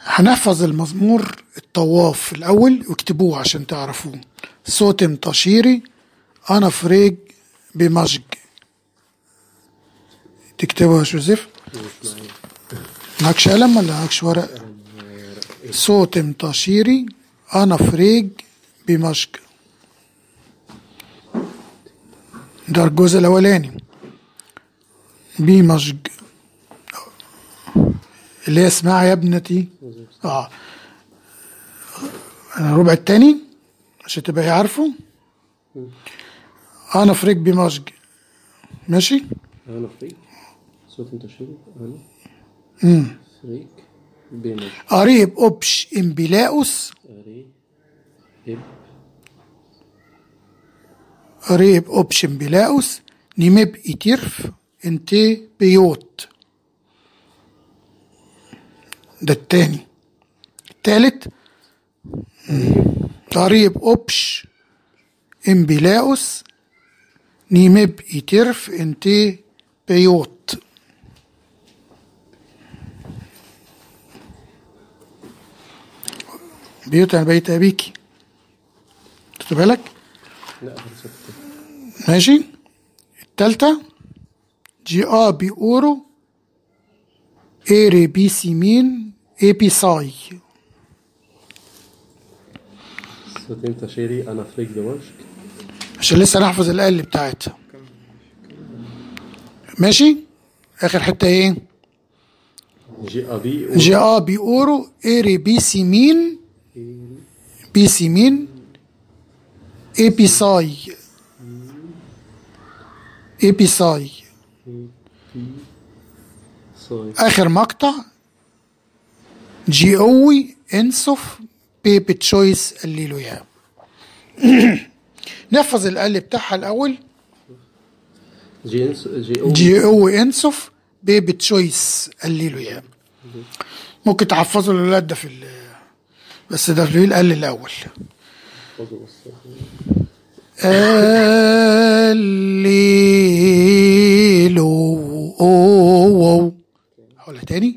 هنحفظ المزمور الطواف الأول واكتبوه عشان تعرفوه صوت مطشيري أنا فريج بمشج تكتبه يا جوزيف معكش قلم ولا معكش ورق صوت مطشيري أنا فريج بمشج ده الجزء الأولاني بمشج اللي هي اسمها يا ابنتي اه الربع التاني عشان تبقى عارفه انا فريق بمشج ماشي أنا فريق صوت انتشاري أنا امم فريق بمش قريب أبش إمبلاؤس أري إب قريب أبش إمبلاؤس نيمب إتيرف انتي بيوت ده التاني التالت قريب أبش إمبلاؤس نيمب إتيرف انتي بيوت بيوت يعني بيت أبيكي خدت بالك لا فرصة ماشي التالتة جي آ بي أورو إيري بي سيمين إي بي ساي صوت انتشاري أنا فريق دمشق عشان لسه نحفظ الآل بتاعتها ماشي آخر حتة إيه جي أبي جي آ بي أورو إيري بي سيمين بي سيمين إي بي ساي إي بي ساي صاي آخر مقطع جي أوي انسف بيبي تشويس الليلويا نحفظ الآل بتاعها الأول جي إنس جي أو جي أوي انسف بيبي تشويس الليلويا ممكن تحفظوا الولاد ده في ال بس ده في الآل الأول الليلو أوه. هقولها تاني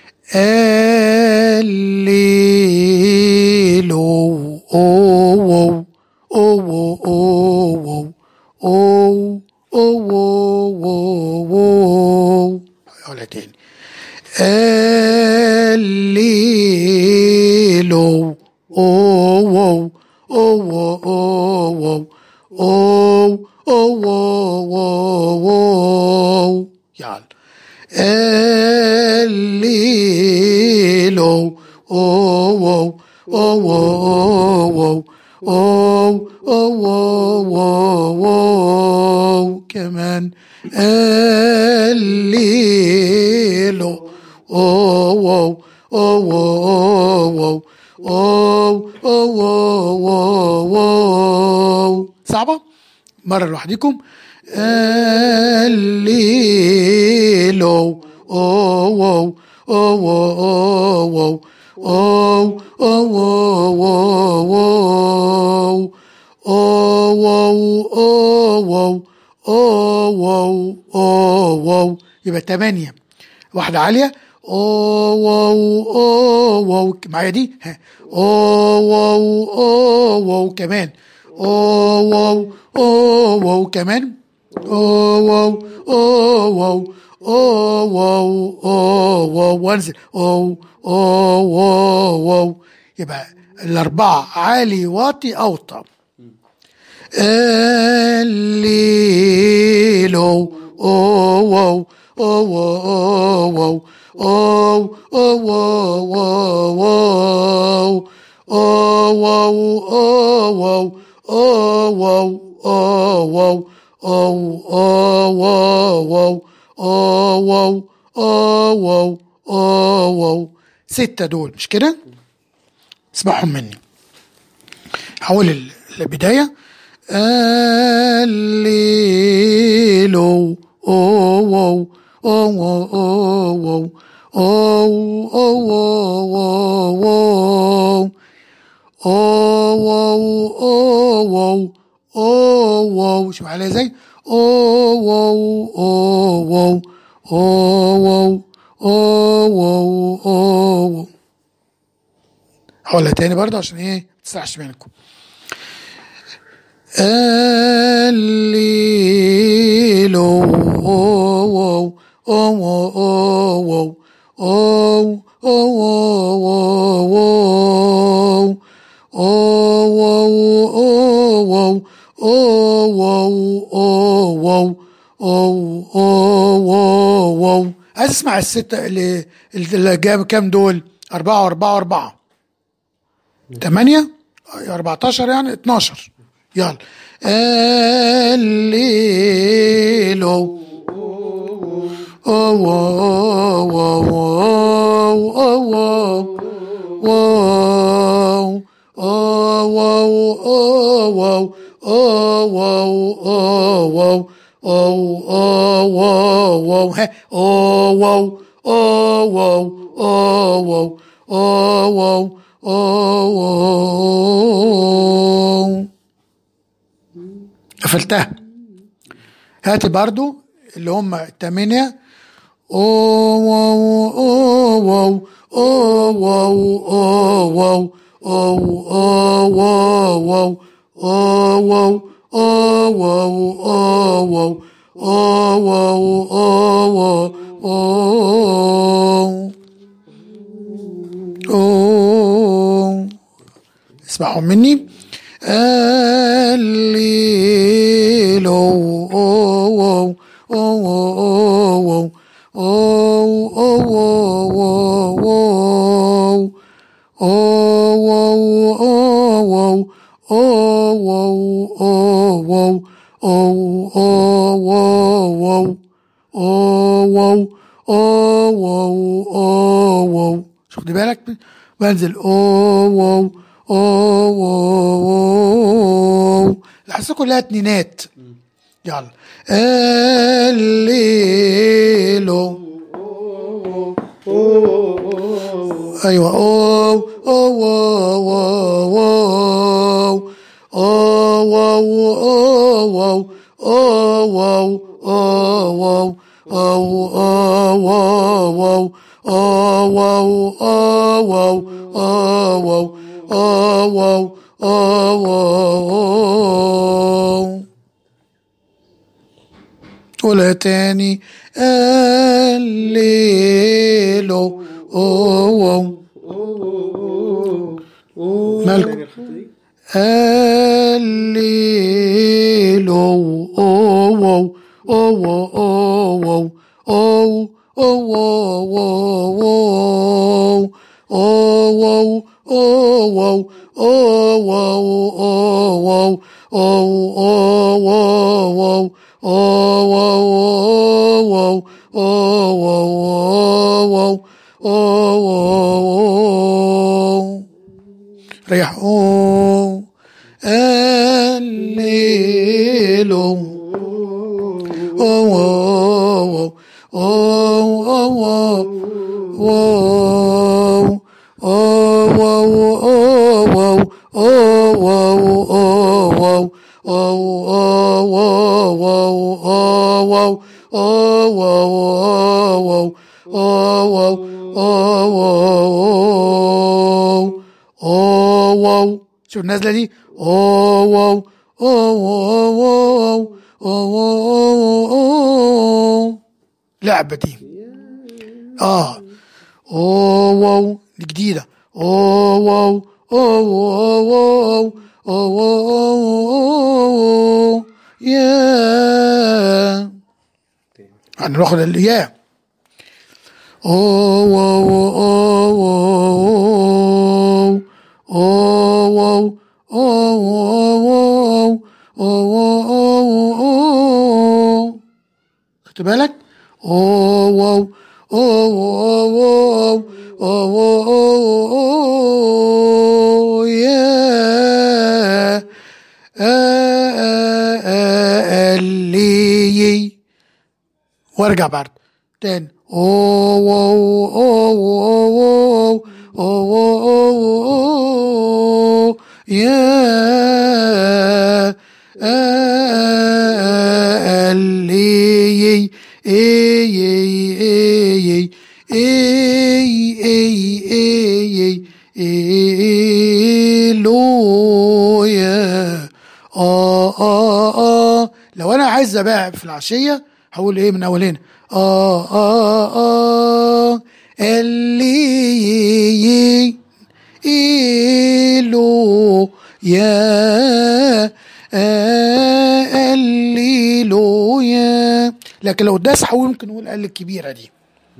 الليلو أوه. أوه. أوه. أوه. أوه. هقولها تاني الليلو أوه. أوه. أوه. أوه. أوه. أوه. يلا الليلو أوه. أوه. أوه. أوه. أوه. أوه. كمان الليلو أوه. أوه. أوه. أوه. أوه. أوه. صعبة مرة لوحدكم الليلو أوه. أوه. أوه. أوه. أوه. أوه. أوه. أوه. أوه. يبقى تمانية واحدة عالية أوه. أوه. معايا دي ها. أوه. أوه. كمان أوه. أوه. كمان أوه. أوه. أوه. أوه. وانزل أوه. أوه. يبقى الأربعة عالي واطي أوطى الليلو أوه أوه أوه أوه أوه أوه أوه أوه أوه أوه أوه أوه أوه أوه ستة دول مش كده؟ اسمعهم مني حول البداية الليلو أوه أوه أوه أوه أوه أوه أوه أوه شوف عليها ازاي أوه أوه أوه أوه أوه هقولها تاني برضه عشان ايه ما تسرحش منكم الليل أو أو أو أو أو أو عايز اسمع الستة اللي اللي جاب كام دول؟ أربعة وأربعة وأربعة تمانية أربعتاشر يعني اتناشر يلا الليل أو أو أو أو أو أو قفلتها هاتي برضو اللي هم التمانية أو واو أو واو أو واو أو واو أو أو واو أو واو أو واو أو واو أو واو أو واو أو أو اسمعوا مني الليل أو أو أو أو أو شوف خدي بالك بنزل أو أو أو أو الحصة كلها اتنينات يلا الليل ايوه او او او او او او او او ولا تاني الليل أو مالكم الليل أو أو أو أو أو أو أو ريحوا الليل أو شوف النازله دي أو أو أو أو أو لعبه دي اه أو أو دي جديده أو أو أو أو أو يا هناخد الياء أو أو أو أو أو أو خدت بالك أو أو أو أو أو يا اللي وارجع بعد تاني أو أو أو أو أو يا اللي اي اي اي اي اي إيلويا آه آه آه لو أنا عايز بقى في العشية هقول إيه من أول هنا آه آه آه اللي إيلو يا الليلويا لكن لو داس هقول ممكن نقول ال الكبيرة دي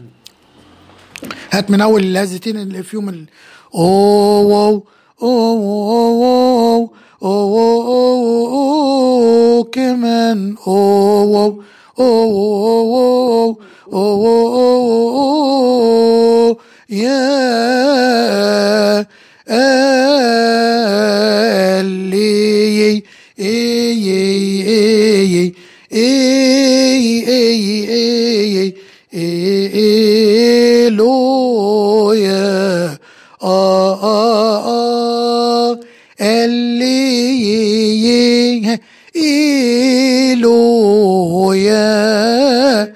هات من اول الهزتين اللي فيهم ال اوه اوه اوه اوه اوه اوه كمان اوه اوه اوه اوه يا اللي اي اي اي اي اي لويا آه آه آه اللي إلويا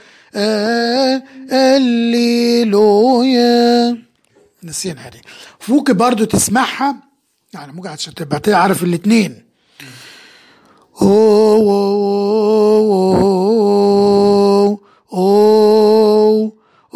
اللي لويا نسينا هذه ممكن برضو تسمعها يعني ممكن عشان تبقى تعرف الاثنين أوه أوه أوه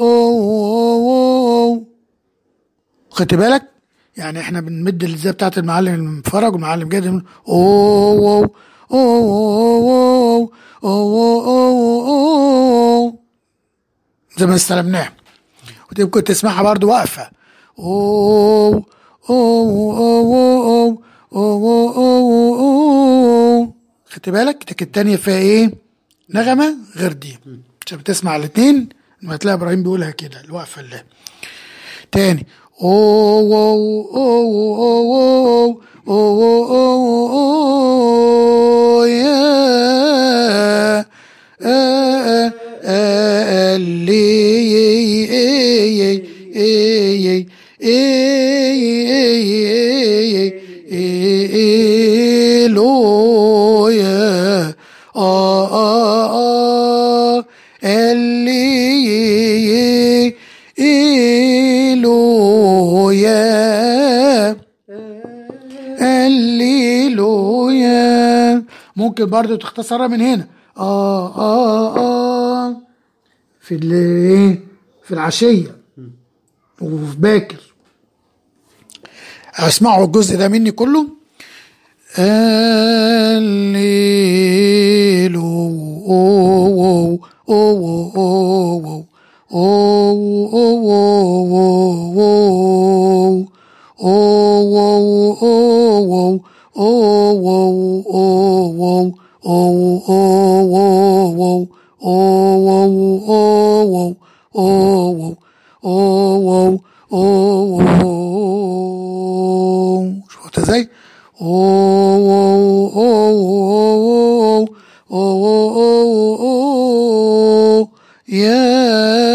أوه خدت بالك يعني احنا بنمد الازاي بتاعت المعلم المفرج والمعلم جاد اوه اوه اوه اوه اوه اوه زي ما استلمناها ودي ممكن تسمعها برضو واقفة اوه اوه اوه اوه اوه اوه خدت بالك لكن التانية فيها ايه نغمة غير دي عشان بتسمع الاتنين لما تلاقي ابراهيم بيقولها كده الوقفة اللي تاني اوه اوه اوه اوه اوه اوه يا لويا آه آه آه اللي إلويا الليلويا ممكن برضو تختصرها من هنا آه آه آه في ال في العشية وفي باكر اسمعوا الجزء ده مني كله الليل أوه أوه أوه أوه أوه أوه أوه أوه أوه أوه أوه أوه شفت ازاي؟ أوه أوه أوه أوه أوه يا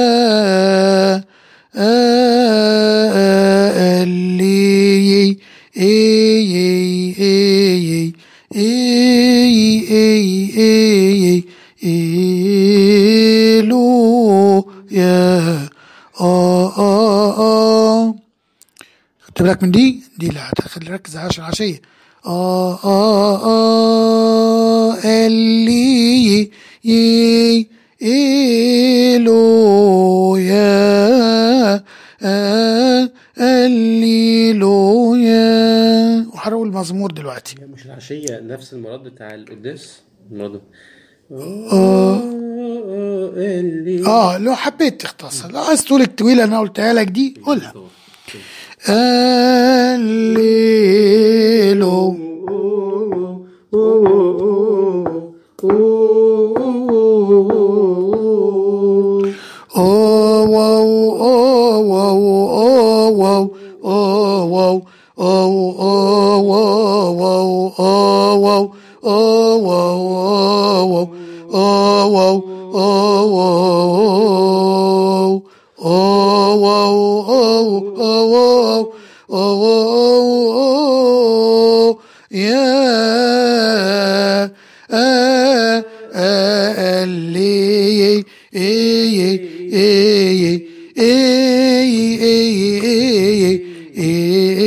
اللي اي اي اي اي اي اي اي لو يا اه اه اه خدت بالك من دي دي لا هتخلي ركز عشان عشية اه اه اه اللي يي إلو يا آه اللي لو يا وهنقول المزمور دلوقتي مش العشية نفس المراد بتاع القداس المراد اه اللي اه لو حبيت تختصر لو عايز تقول الطويلة اللي انا قلتها لك دي قولها الليلو Oh, whoa, oh, whoa, oh, whoa, oh, whoa, oh, oh, whoa, whoa, oh, whoa, oh, whoa, oh, whoa, oh, whoa, oh, whoa, oh, whoa, oh, oh, oh, oh, oh, yeah, ah, ah, اللي اي اي اي اي اي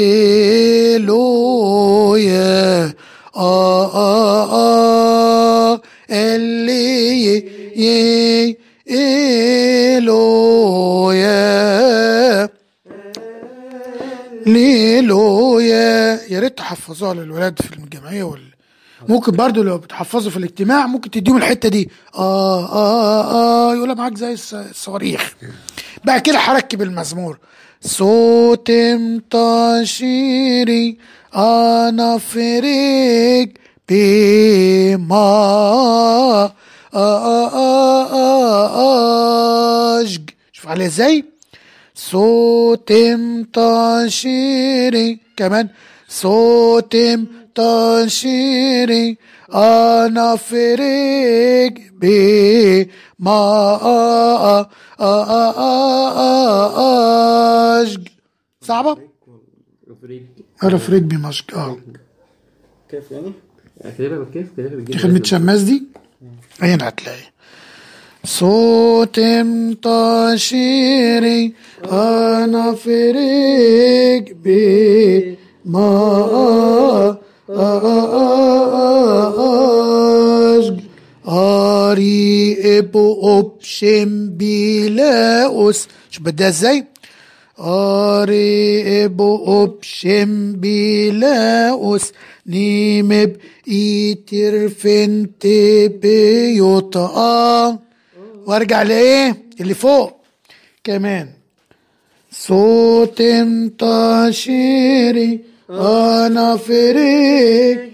ليلويا يا ريت تحفظوها للولاد في الجمعيه وال ممكن برضو لو بتحفظوا في الاجتماع ممكن تديهم الحته دي اه اه اه يقولها معاك زي الص- الصواريخ بقى كده هركب المزمور صوت طشيري انا فريق بما آه آه آه آه أشج شوف عليها ازاي صوت طشيري كمان صوت طشيري انا فريق بما أشج صعبة؟ رفريج أنا فريق بمشق اه كيف يعني؟ اكتبها بالكيف كتبها دي بالجيم خدمة شماس دي هنا هتلاقي صوت طشيري أنا فريق بما أشج أري إبو أبشم بلاؤس شو بدها ازاي؟ أري إبو أبشم بلاؤس نيمب إيتر فنت بيوطا وارجع لإيه؟ اللي فوق كمان صوت طشيري أنا فريق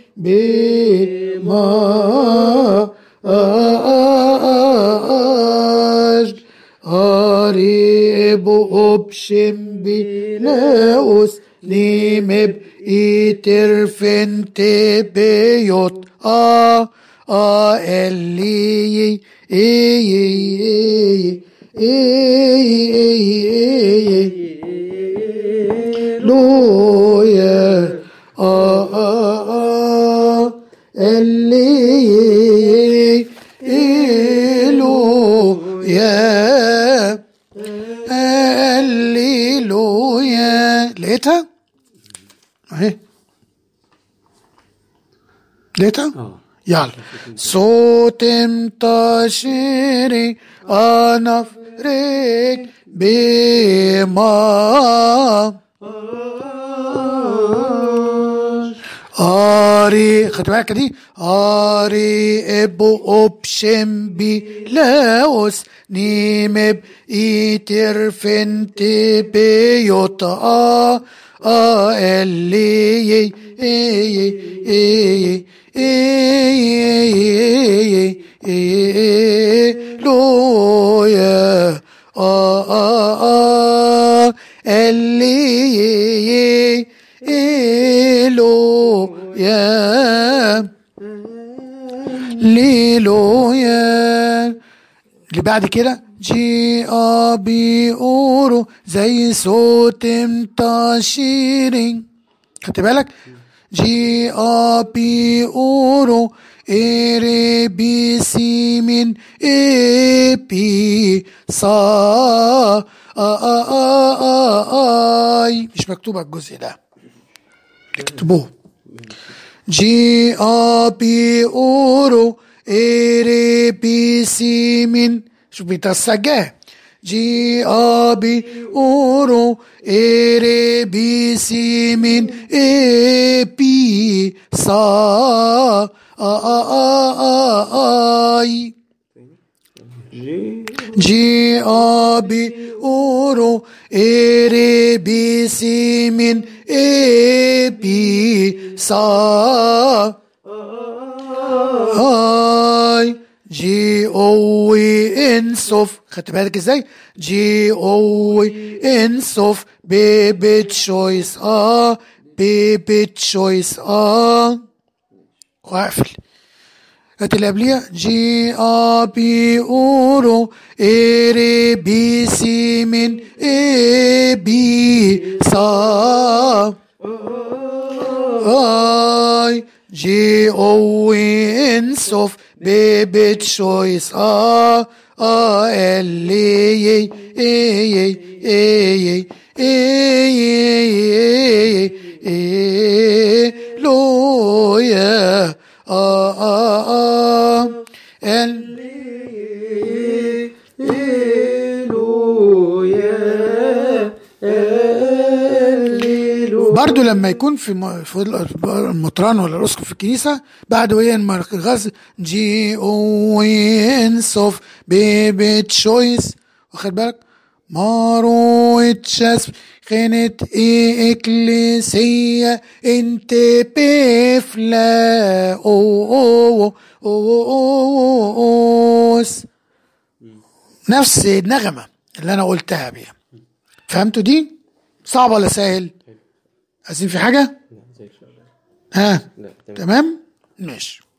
بما أشج أريب أبشم بلاؤس نيمب إيتر فنت بيوت آه آه اللي إي إي إي لويا آه آه آه اللي لويا الليلويا لقيتها اهي لقيتها اه يلا صوت طشيري انا فريق بما آري خدت بالك دي آري إبو أبشم بلاوس نيمب إيتر فنت بيوت آ آ اللي يي يي يي يي يي لويا آ آ آ اللي يي إلويا ليلويا اللي بعد كده جي أبي أورو زي صوت طشيري خدت بالك جي أبي أورو إيري بي سي من إي بي صا آ آ آ آ آي مش مكتوبة الجزء ده اكتبوه جي أبي أورو إيري بي سي من شوف بيتسجاه جي أبي أورو إيري بي سي من إي بي صا آ آ آ آ آي جي جي أبي أورو إيري بي سي من إي بي صا هاي جي أوي إنصف خدت بالك ازاي جي أوي إنصف بيبي تشويس آه بيبي تشويس آه واقفل هات اللي قبليها جي أبي أورو إيري بي سي من إي بي صا آي جي أوي إنصف بيبي تشويس آه آه اللي يي إي إي إي إي لويا آه آه آه اللي إلويا برضو لما يكون في م- في المطران ولا الاسقف في الكنيسه بعد وين ما الغاز جي او انصف بيبي تشويس واخد بالك مارو تشاس كانت ايه اكليسية انت بفلا او او او او او نفس النغمة اللي انا قلتها بيها فهمتوا دي صعبة ولا سهل عايزين في حاجة لا زي الفل ها لا تمام تمام ماشي